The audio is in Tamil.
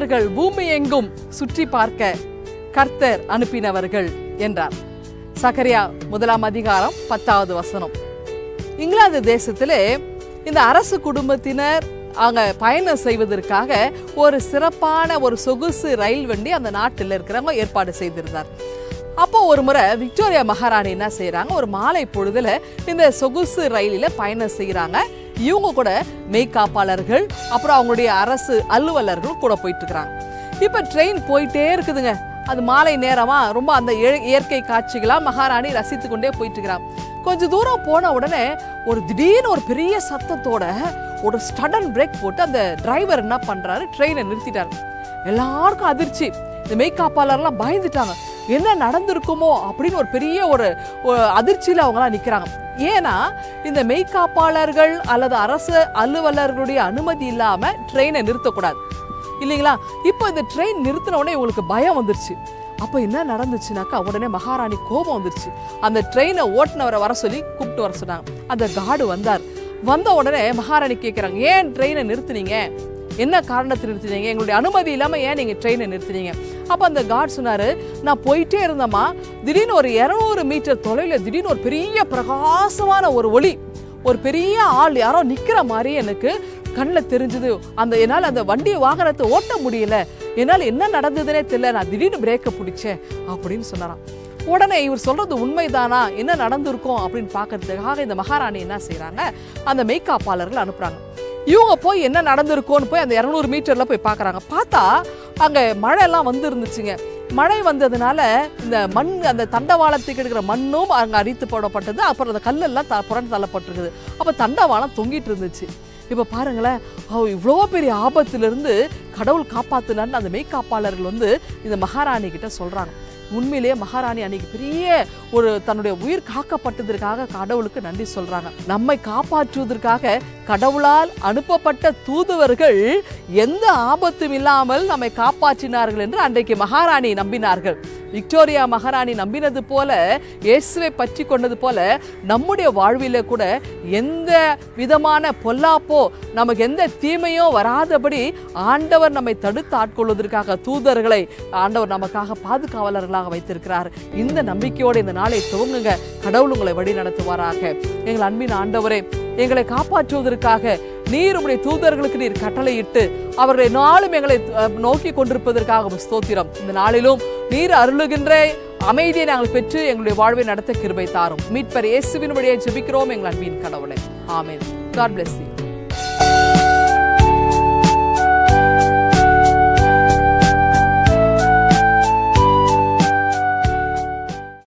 தூதர்கள் பூமி எங்கும் சுற்றி பார்க்க கர்த்தர் அனுப்பினவர்கள் என்றார் சகரியா முதலாம் அதிகாரம் பத்தாவது வசனம் இங்கிலாந்து தேசத்திலே இந்த அரசு குடும்பத்தினர் அங்க பயணம் செய்வதற்காக ஒரு சிறப்பான ஒரு சொகுசு ரயில் வண்டி அந்த நாட்டில் இருக்கிறவங்க ஏற்பாடு செய்திருந்தார் அப்போ ஒரு முறை விக்டோரியா மகாராணி என்ன செய்றாங்க ஒரு மாலை பொழுதுல இந்த சொகுசு ரயிலில பயணம் செய்றாங்க இவங்க கூட மெய்காப்பாளர்கள் அப்புறம் அவங்களுடைய அரசு அலுவலர்களும் கூட போயிட்டு இருக்கிறாங்க இப்ப ட்ரெயின் போயிட்டே இருக்குதுங்க அது மாலை நேரமா ரொம்ப அந்த இய- இயற்கை காட்சிகளா மகாராணி ரசித்து கொண்டே போயிட்டு இருக்கிறாங்க கொஞ்ச தூரம் போன உடனே ஒரு திடீர்னு ஒரு பெரிய சத்தத்தோட ஒரு ஸ்டடன் பிரேக் போட்டு அந்த டிரைவர் என்ன பண்றாரு ட்ரெயினை நிறுத்திட்டாரு எல்லாருக்கும் அதிர்ச்சி இந்த மெய்காப்பாளர்லாம் பயந்துட்டாங்க என்ன நடந்திருக்குமோ அப்படின்னு ஒரு பெரிய ஒரு ஒரு அதிர்ச்சியில அவங்கலாம் நிக்கிறாங்க ஏன்னா இந்த மெய்காப்பாளர்கள் அல்லது அரசு அலுவலர்களுடைய அனுமதி இல்லாம ட்ரெயினை நிறுத்தக்கூடாது இல்லைங்களா இப்போ இந்த ட்ரெயின் நிறுத்தின உடனே இவங்களுக்கு பயம் வந்துருச்சு அப்போ என்ன நடந்துச்சுனாக்கா உடனே மகாராணி கோபம் வந்துருச்சு அந்த ட்ரெயினை ஓட்டுனவரை வர சொல்லி கூப்பிட்டு வர சொன்னாங்க அந்த கார்டு வந்தார் வந்த உடனே மகாராணி கேட்குறாங்க ஏன் ட்ரெயினை நிறுத்துனீங்க என்ன காரணத்தை நிறுத்தினீங்க எங்களுடைய அனுமதி இல்லாம ஏன் நீங்க ட்ரெயினை நிறுத்தினீங்க அப்ப அந்த கார்டு சொன்னாரு நான் போயிட்டே இருந்தேம்மா திடீர்னு ஒரு இரநூறு மீட்டர் தொலைவில் திடீர்னு ஒரு பெரிய பிரகாசமான ஒரு ஒளி ஒரு பெரிய ஆள் யாரோ நிக்கிற மாதிரி எனக்கு கண்ணில் தெரிஞ்சது அந்த என்னால் அந்த வண்டி வாகனத்தை ஓட்ட முடியல என்னால் என்ன நடந்ததுனே தெரியல நான் திடீர்னு பிரேக்கை பிடிச்சேன் அப்படின்னு சொன்னாராம் உடனே இவர் சொல்றது உண்மைதானா என்ன நடந்திருக்கும் அப்படின்னு பார்க்கறதுக்காக இந்த மகாராணி என்ன செய்றாங்க அந்த மெய்காப்பாளர்கள் அனுப்புறாங்க இவங்க போய் என்ன நடந்திருக்கோன்னு போய் அந்த இரநூறு மீட்டர்ல போய் பார்க்கறாங்க பார்த்தா அங்க மழை எல்லாம் வந்து இருந்துச்சுங்க மழை வந்ததுனால இந்த மண் அந்த தண்டவாளத்துக்கு எடுக்கிற மண்ணும் அங்கே அரித்து போடப்பட்டது அப்புறம் அந்த கல்லெல்லாம் த புரண்டு தள்ளப்பட்டிருக்குது அப்போ தண்டவாளம் தொங்கிட்டு இருந்துச்சு இப்போ பாருங்களேன் அவ இவ்வளோ பெரிய ஆபத்திலிருந்து கடவுள் காப்பாத்துனான்னு அந்த மெய்காப்பாளர்கள் வந்து இந்த மகாராணி கிட்ட சொல்றாங்க உண்மையிலேயே மகாராணி அன்னைக்கு பெரிய ஒரு தன்னுடைய உயிர் காக்கப்பட்டதற்காக கடவுளுக்கு நன்றி சொல்றாங்க நம்மை காப்பாற்றுவதற்காக கடவுளால் அனுப்பப்பட்ட தூதுவர்கள் எந்த ஆபத்தும் இல்லாமல் நம்மை காப்பாற்றினார்கள் என்று அன்றைக்கு மகாராணி நம்பினார்கள் விக்டோரியா மகாராணி நம்பினது போல இயேசுவை பற்றி கொண்டது போல நம்முடைய வாழ்வில கூட எந்த விதமான பொல்லாப்போ நமக்கு எந்த தீமையோ வராதபடி ஆண்டவர் நம்மை தடுத்து ஆட்கொள்வதற்காக தூதர்களை ஆண்டவர் நமக்காக பாதுகாவலர்களாக வைத்திருக்கிறார் இந்த நம்பிக்கையோடு இந்த நாளை துவங்குங்க கடவுள் உங்களை வழி நடத்துவாராக எங்கள் அன்பின் ஆண்டவரே எங்களை காப்பாற்றுவதற்காக நீர் உம்முடைய தூதர்களுக்கு நீர் கட்டளையிட்டு அவர்களை நாளும் எங்களை அஹ், நோக்கி கொண்டிருப்பதற்காக உமக்கு ஸ்தோத்திரம் இந்த நாளிலும் நீர் அருளுகின்ற அமைதியை நாங்கள் பெற்று எங்களுடைய வாழ்வை நடத்த கிருபை தாரும் மீட்பர் இயேசுவின் வழியை ஜெபிக்கிறோம் எங்கள் அன்பின் கடவுளை ஆமென் காட் bless you